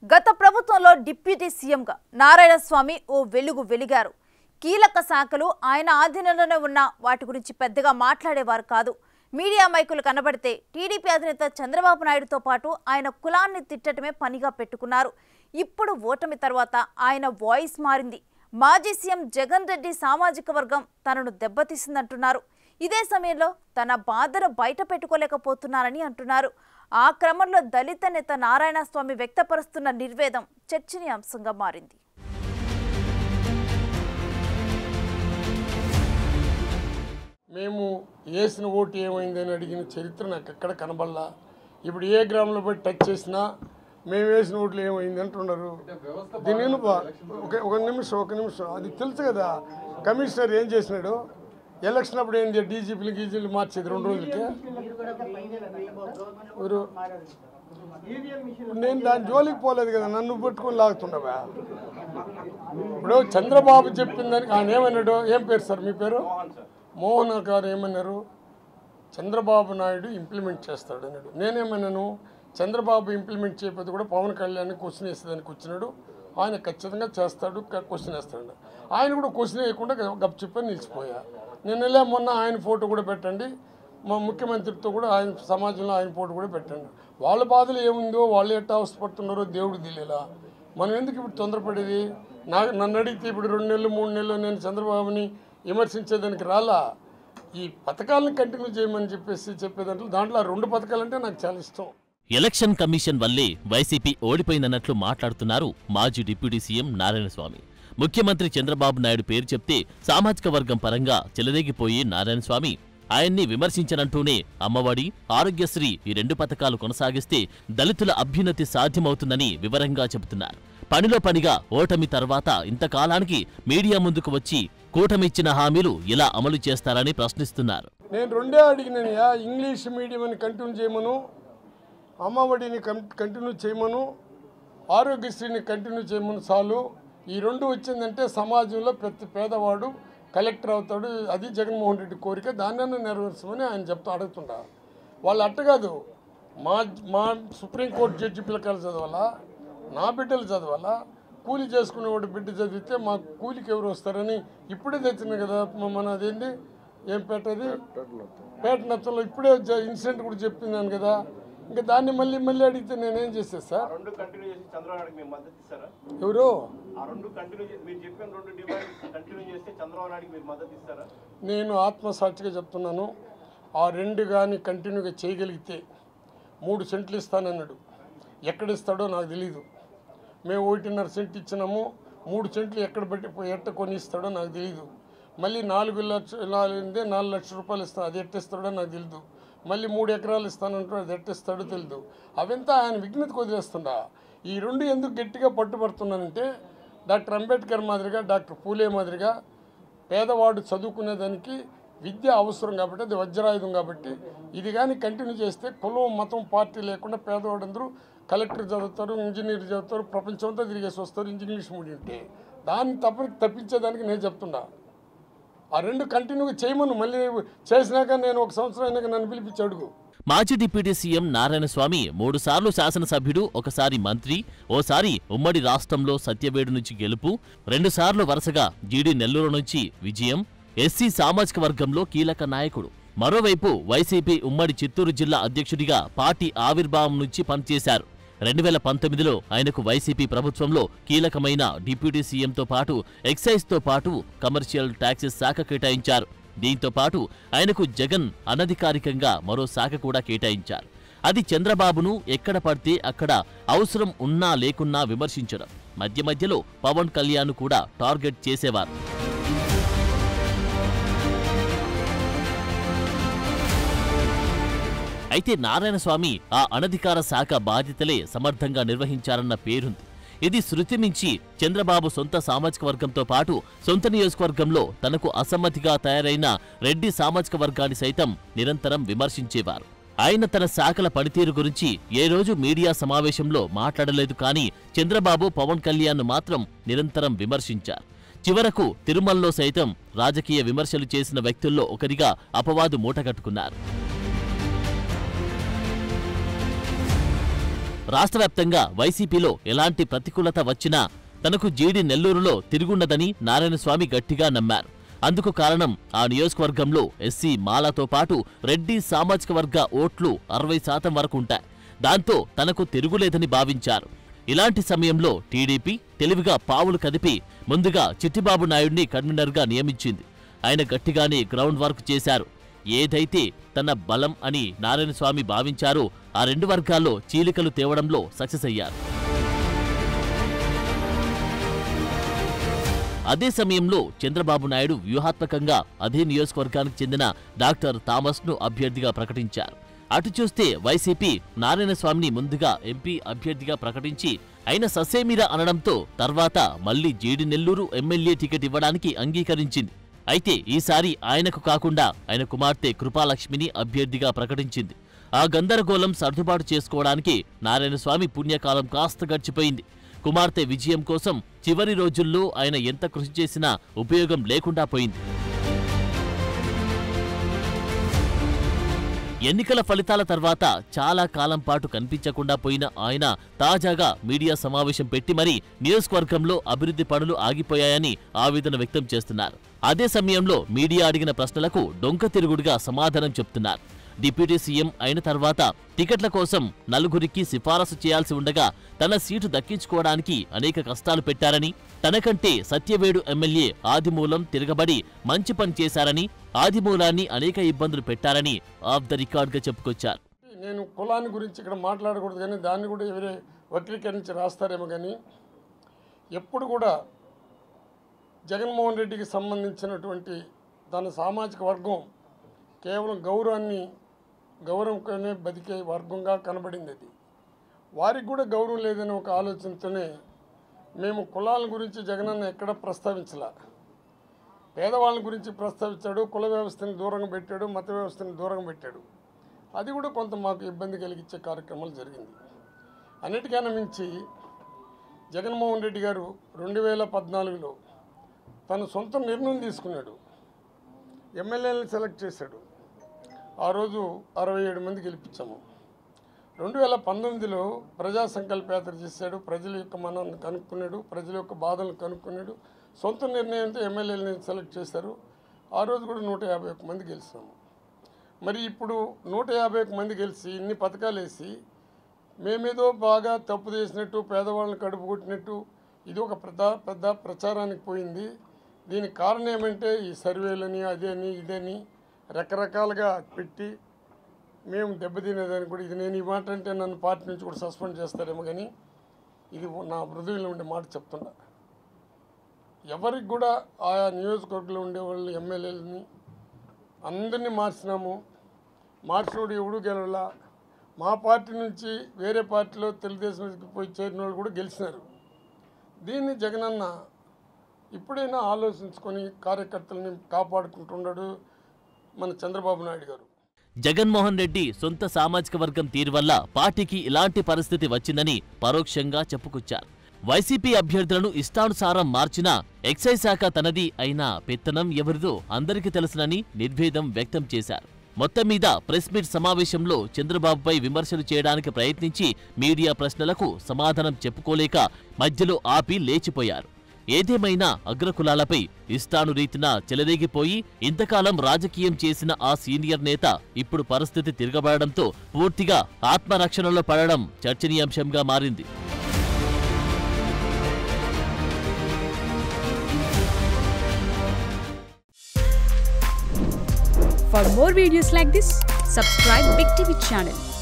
గత ప్రభుత్వంలో డిప్యూటీ సీఎంగా నారాయణస్వామి ఓ వెలుగు వెలిగారు కీలక శాఖలు ఆయన ఆధీనంలోనే ఉన్న వాటి గురించి పెద్దగా మాట్లాడేవారు కాదు మీడియా మైకులు కనబడితే టీడీపీ అధినేత చంద్రబాబు నాయుడుతో పాటు ఆయన కులాన్ని తిట్టడమే పనిగా పెట్టుకున్నారు ఇప్పుడు ఓటమి తర్వాత ఆయన వాయిస్ మారింది మాజీ సీఎం జగన్ రెడ్డి సామాజిక వర్గం తనను దెబ్బతీసిందంటున్నారు ఇదే సమయంలో తన బాధను బయట పెట్టుకోలేకపోతున్నారని అంటున్నారు ఆ క్రమంలో దళిత నేత నారాయణస్వామి వ్యక్తపరుస్తున్న నిర్వేదం చర్చనీయాంశంగా మారింది మేము వేసిన ఓటు ఏమైందని అడిగిన చరిత్ర నాకు ఎక్కడ కనబడలా ఇప్పుడు ఏ గ్రామంలో పోయి టచ్ చేసినా మేము వేసిన ఓట్లు ఏమైంది అంటున్నారు దీని ఒక ఒక నిమిషం ఒక నిమిషం అది తెలుసు కదా కమిషనర్ ఏం చేసినాడు ఎలక్షన్ అప్పుడు ఏంది డీజీపీలు గీజీలు మార్చేది రెండు రోజులకి ఎవరు నేను దాని జోలికి పోలేదు కదా నన్ను పట్టుకొని లాగుతుండవా ఇప్పుడు చంద్రబాబు చెప్పిన దానికి ఆయన ఏమన్నాడు ఏం పేరు సార్ మీ పేరు మోహన్ గారు ఏమన్నారు చంద్రబాబు నాయుడు ఇంప్లిమెంట్ చేస్తాడు అన్నాడు నేనేమన్నాను చంద్రబాబు ఇంప్లిమెంట్ చేయకపోతే కూడా పవన్ కళ్యాణ్ క్వశ్చన్ వేసేదానికి వచ్చినాడు ఆయన ఖచ్చితంగా చేస్తాడు క్వశ్చన్ వేస్తాడు ఆయన కూడా క్వశ్చన్ వేయకుండా గప్ చెప్పని నిలిచిపోయా నేను వెళ్ళా మొన్న ఆయన ఫోటో కూడా పెట్టండి మా ముఖ్యమంత్రితో కూడా ఆయన సమాజంలో ఆయన ఫోటో కూడా పెట్టండి వాళ్ళ బాధలు ఏముందో వాళ్ళు ఎట్టా అవసరపడుతున్నారో దేవుడికి తెలియలా మనం ఎందుకు ఇప్పుడు తొందరపడేది నా నన్ను అడిగితే ఇప్పుడు రెండు నెలలు మూడు నెలలు నేను చంద్రబాబుని విమర్శించేదానికి రాలా ఈ పథకాలను కంటిన్యూ చేయమని చెప్పేసి చెప్పేదాంట్లో దాంట్లో ఆ రెండు పథకాలంటే నాకు చాలా ఇష్టం ఎలక్షన్ కమిషన్ వల్లే వైసీపీ ఓడిపోయిందన్నట్లు మాట్లాడుతున్నారు మాజీ డిప్యూటీ సీఎం నారాయణస్వామి ముఖ్యమంత్రి చంద్రబాబు నాయుడు పేరు చెప్తే సామాజిక వర్గం పరంగా చెలరేగిపోయి నారాయణస్వామి ఆయన్ని విమర్శించనంటూనే అమ్మఒడి ఆరోగ్యశ్రీ ఈ రెండు పథకాలు కొనసాగిస్తే దళితుల అభ్యున్నతి సాధ్యమవుతుందని వివరంగా చెబుతున్నారు పనిలో పనిగా ఓటమి తర్వాత ఇంతకాలానికి మీడియా ముందుకు వచ్చి కూటమిచ్చిన హామీలు ఇలా అమలు చేస్తారని ప్రశ్నిస్తున్నారు నేను రెండే అడిగినానయ్యా ఇంగ్లీష్ మీడియం అని కంటిన్యూ చేయమను అమ్మఒడిని కం కంటిన్యూ చేయమను ఆరోగ్యశ్రీని కంటిన్యూ చేయమను చాలు ఈ రెండు వచ్చిందంటే సమాజంలో ప్రతి పేదవాడు కలెక్టర్ అవుతాడు అది జగన్మోహన్ రెడ్డి కోరిక దాన్నైనా నెరవేర్చమని ఆయన చెప్తా అడుగుతుండా వాళ్ళు అట్ట కాదు మా మా సుప్రీంకోర్టు జడ్జి పిల్లకాయలు చదవాలా నా బిడ్డలు చదవాలా కూలి చేసుకునేవాడు బిడ్డ చదివితే మా కూలికి ఎవరు వస్తారని ఇప్పుడే తెచ్చింది కదా మ- మన అదేంటి ఏం పెట్టది పేట నచ్చలో ఇప్పుడే జ- ఇన్సిడెంట్ కూడా చెప్తున్నాను కదా ఇంకా దాన్ని మళ్ళీ మళ్ళీ అడిగితే నేనేం చేస్తే సార్ రెండు కంటిన్యూ చేసి చంద్రబాబు నాయుడుకి మేము మద్దతు ఇస్తారా ఎవరు ఆ రెండు కంటిన్యూ చేసి మీరు చెప్పిన రెండు డిమాండ్ కంటిన్యూ చేస్తే చంద్రబాబు నాయుడుకి మీరు మద్దతు ఇస్తారా నేను ఆత్మసాక్షిగా చెప్తున్నాను ఆ రెండు కానీ కంటిన్యూగా చేయగలిగితే మూడు సెంట్లు ఇస్తానన్నాడు ఎక్కడ ఇస్తాడో నాకు తెలీదు మేము ఒకటిన్నర సెంట్ ఇచ్చినాము మూడు సెంట్లు ఎక్కడ పెట్టి ఎట్ట కొని ఇస్తాడో నాకు తెలీదు మళ్ళీ నాలుగు లక్ష నాలుగు నాలుగు లక్షల రూపాయలు ఇస్తాను అది ఎట్ట ఇస్తాడో నాకు తెలియదు మళ్ళీ మూడు ఎకరాలు ఇస్తానంటాడు అది ఎట్ట ఇస్తాడో తెలియదు అవంతా ఆయన విఘ్నతకు వదిలేస్తుండా ఈ రెండు ఎందుకు గట్టిగా పట్టుబడుతున్నానంటే డాక్టర్ అంబేద్కర్ మాదిరిగా డాక్టర్ పూలే మాదిరిగా పేదవాడు చదువుకునేదానికి విద్య అవసరం కాబట్టి అది వజ్రాయుధం కాబట్టి ఇది కానీ కంటిన్యూ చేస్తే కులం మతం పార్టీ లేకుండా పేదవాడందరూ కలెక్టర్ చదువుతారు ఇంజనీర్ చదువుతారు ప్రపంచం అంతా తిరిగేసి వస్తారు ఇంగ్లీష్ మీడియం ఉంటే దాన్ని తప్ప తప్పించేదానికి నేను చెప్తున్నా ఆ రెండు కంటిన్యూగా చేయమను మళ్ళీ చేసినాక నేను ఒక సంవత్సరం అయినాక నన్ను పిలిపించి అడుగు మాజీ డిప్యూటీ సీఎం నారాయణస్వామి మూడుసార్లు శాసనసభ్యుడు ఒకసారి మంత్రి ఓసారి ఉమ్మడి రాష్ట్రంలో సత్యవేడు నుంచి గెలుపు రెండుసార్లు వరుసగా జీడీ నెల్లూరు నుంచి విజయం ఎస్సీ సామాజిక వర్గంలో కీలక నాయకుడు మరోవైపు వైసీపీ ఉమ్మడి చిత్తూరు జిల్లా అధ్యక్షుడిగా పార్టీ ఆవిర్భావం నుంచి పనిచేశారు రెండు వేల పంతొమ్మిదిలో ఆయనకు వైసీపీ ప్రభుత్వంలో కీలకమైన డిప్యూటీ సీఎంతో పాటు ఎక్సైజ్తో పాటు కమర్షియల్ ట్యాక్సెస్ శాఖ కేటాయించారు దీంతో పాటు ఆయనకు జగన్ అనధికారికంగా మరో శాఖ కూడా కేటాయించారు అది చంద్రబాబును ఎక్కడ పడితే అక్కడ అవసరం ఉన్నా లేకున్నా విమర్శించడం మధ్య మధ్యలో పవన్ కళ్యాణ్ కూడా టార్గెట్ చేసేవారు అయితే నారాయణస్వామి ఆ అనధికార శాఖ బాధ్యతలే సమర్థంగా నిర్వహించారన్న పేరుంది ఇది శృతి మించి చంద్రబాబు సొంత సామాజిక వర్గంతో పాటు సొంత నియోజకవర్గంలో తనకు అసమ్మతిగా తయారైన రెడ్డి సామాజిక వర్గాన్ని సైతం నిరంతరం విమర్శించేవారు ఆయన తన శాఖల పనితీరు గురించి ఏ రోజు మీడియా సమావేశంలో మాట్లాడలేదు కానీ చంద్రబాబు పవన్ కళ్యాణ్ మాత్రం నిరంతరం విమర్శించారు చివరకు తిరుమలలో సైతం రాజకీయ విమర్శలు చేసిన వ్యక్తుల్లో ఒకరిగా అపవాదు మూటగట్టుకున్నారు రాష్ట్ర వ్యాప్తంగా వైసీపీలో ఎలాంటి ప్రతికూలత వచ్చినా తనకు జీడి నెల్లూరులో తిరుగుండదని నారాయణస్వామి గట్టిగా నమ్మారు అందుకు కారణం ఆ నియోజకవర్గంలో ఎస్సీ మాలతో పాటు రెడ్డి సామాజిక వర్గ ఓట్లు అరవై శాతం వరకు ఉంటాయి దాంతో తనకు తిరుగులేదని భావించారు ఇలాంటి సమయంలో టీడీపీ తెలివిగా పావులు కదిపి ముందుగా చిట్టిబాబు నాయుడిని కన్వీనర్గా నియమించింది ఆయన గట్టిగానే గ్రౌండ్ వర్క్ చేశారు ఏదైతే తన బలం అని నారాయణస్వామి భావించారో ఆ రెండు వర్గాల్లో చీలికలు తేవడంలో సక్సెస్ అయ్యారు అదే సమయంలో చంద్రబాబు నాయుడు వ్యూహాత్మకంగా అదే నియోజకవర్గానికి చెందిన డాక్టర్ థామస్ ను అభ్యర్థిగా ప్రకటించారు అటు చూస్తే వైసీపీ నారాయణస్వామిని ముందుగా ఎంపీ అభ్యర్థిగా ప్రకటించి అయిన ససేమిరా అనడంతో తర్వాత మళ్లీ జీడి నెల్లూరు ఎమ్మెల్యే టికెట్ ఇవ్వడానికి అంగీకరించింది అయితే ఈసారి ఆయనకు కాకుండా ఆయన కుమార్తె కృపాలక్ష్మిని అభ్యర్థిగా ప్రకటించింది ఆ గందరగోళం సర్దుబాటు చేసుకోవడానికి నారాయణస్వామి పుణ్యకాలం కాస్త గడిచిపోయింది కుమార్తె విజయం కోసం చివరి రోజుల్లో ఆయన ఎంత కృషి చేసినా ఉపయోగం లేకుండా పోయింది ఎన్నికల ఫలితాల తర్వాత చాలా కాలం పాటు కనిపించకుండా పోయిన ఆయన తాజాగా మీడియా సమావేశం పెట్టి మరీ నియోజకవర్గంలో అభివృద్ధి పనులు ఆగిపోయాయని ఆవేదన వ్యక్తం చేస్తున్నారు అదే సమయంలో మీడియా అడిగిన ప్రశ్నలకు డొంక తిరుగుడుగా సమాధానం చెప్తున్నారు డిప్యూటీ సీఎం అయిన తర్వాత టికెట్ల కోసం నలుగురికి సిఫారసు చేయాల్సి ఉండగా తన సీటు దక్కించుకోవడానికి అనేక కష్టాలు పెట్టారని తనకంటే సత్యవేడు ఎమ్మెల్యే ఆదిమూలం తిరగబడి మంచి పని చేశారని ఆదిమూలాన్ని అనేక ఇబ్బందులు పెట్టారని ఆఫ్ ద రికార్డ్గా చెప్పుకొచ్చారు నేను కులాన్ని గురించి ఇక్కడ మాట్లాడకూడదు కానీ దాన్ని కూడా ఎవరే వక్రీకరించి రాస్తారేమో కానీ ఎప్పుడు కూడా జగన్మోహన్ రెడ్డికి సంబంధించినటువంటి తన సామాజిక వర్గం కేవలం గౌరవాన్ని గౌరవంగానే బతికే వర్గంగా కనబడింది అది వారికి కూడా గౌరవం లేదనే ఒక ఆలోచనతోనే మేము కులాల గురించి జగనన్న ఎక్కడ ప్రస్తావించలా పేదవాళ్ళ గురించి ప్రస్తావించాడు కుల వ్యవస్థని దూరంగా పెట్టాడు మత వ్యవస్థని దూరంగా పెట్టాడు అది కూడా కొంత మాకు ఇబ్బంది కలిగించే కార్యక్రమాలు జరిగింది అన్నిటికన్నా మించి జగన్మోహన్ రెడ్డి గారు రెండు వేల పద్నాలుగులో తన సొంత నిర్ణయం తీసుకున్నాడు ఎమ్మెల్యేలను సెలెక్ట్ చేశాడు ఆ రోజు అరవై ఏడు మంది గెలిపించాము రెండు వేల పంతొమ్మిదిలో ప్రజా సంకల్పయాత్ర చేశాడు ప్రజల యొక్క మనాన్ని కనుక్కున్నాడు ప్రజల యొక్క బాధలను కనుక్కున్నాడు సొంత నిర్ణయంతో ఎమ్మెల్యేలని సెలెక్ట్ చేశారు ఆ రోజు కూడా నూట యాభై ఒక్క మంది గెలిచాము మరి ఇప్పుడు నూట యాభై ఒక్క మంది గెలిచి ఇన్ని పథకాలు వేసి మేమేదో బాగా తప్పు చేసినట్టు పేదవాళ్ళని కడుపు కొట్టినట్టు ఇది ఒక పెద్ద పెద్ద ప్రచారానికి పోయింది దీనికి కారణం ఏమంటే ఈ సర్వేలని అదని ఇదని రకరకాలుగా పెట్టి మేము దెబ్బతినేదానికి కూడా ఇది నేను ఈ మాట అంటే నన్ను పార్టీ నుంచి కూడా సస్పెండ్ చేస్తారేమో కానీ ఇది నా హృదయంలో ఉండే మాట చెప్తున్నా ఎవరికి కూడా ఆయా నియోజకవర్గంలో ఉండే వాళ్ళు ఎమ్మెల్యేలని అందరినీ మార్చినాము మార్చినోడు ఎవడు గెలవలా మా పార్టీ నుంచి వేరే పార్టీలో తెలుగుదేశంకి పోయి చేరిన వాళ్ళు కూడా గెలిచినారు దీన్ని జగనన్న ఇప్పుడైనా ఆలోచించుకొని కార్యకర్తలని కాపాడుకుంటున్నాడు మన చంద్రబాబు నాయుడు గారు జగన్మోహన్ రెడ్డి సొంత సామాజిక వర్గం తీరు వల్ల పార్టీకి ఇలాంటి పరిస్థితి వచ్చిందని పరోక్షంగా చెప్పుకొచ్చారు వైసీపీ అభ్యర్థులను ఇష్టానుసారం మార్చినా ఎక్సైజ్ శాఖ తనది అయినా పెత్తనం ఎవరిదో అందరికీ తెలుసునని నిర్భేదం వ్యక్తం చేశారు మొత్తం మీద ప్రెస్ మీట్ సమావేశంలో చంద్రబాబుపై విమర్శలు చేయడానికి ప్రయత్నించి మీడియా ప్రశ్నలకు సమాధానం చెప్పుకోలేక మధ్యలో ఆపి లేచిపోయారు ఏదేమైనా అగ్రకులాలపై ఇష్టాను రీతిన చెలరేగిపోయి ఇంతకాలం రాజకీయం చేసిన ఆ సీనియర్ నేత ఇప్పుడు పరిస్థితి తిరగబడడంతో పూర్తిగా ఆత్మరక్షణలో పడడం చర్చనీయాంశంగా మారింది For more videos like this, subscribe Big TV channel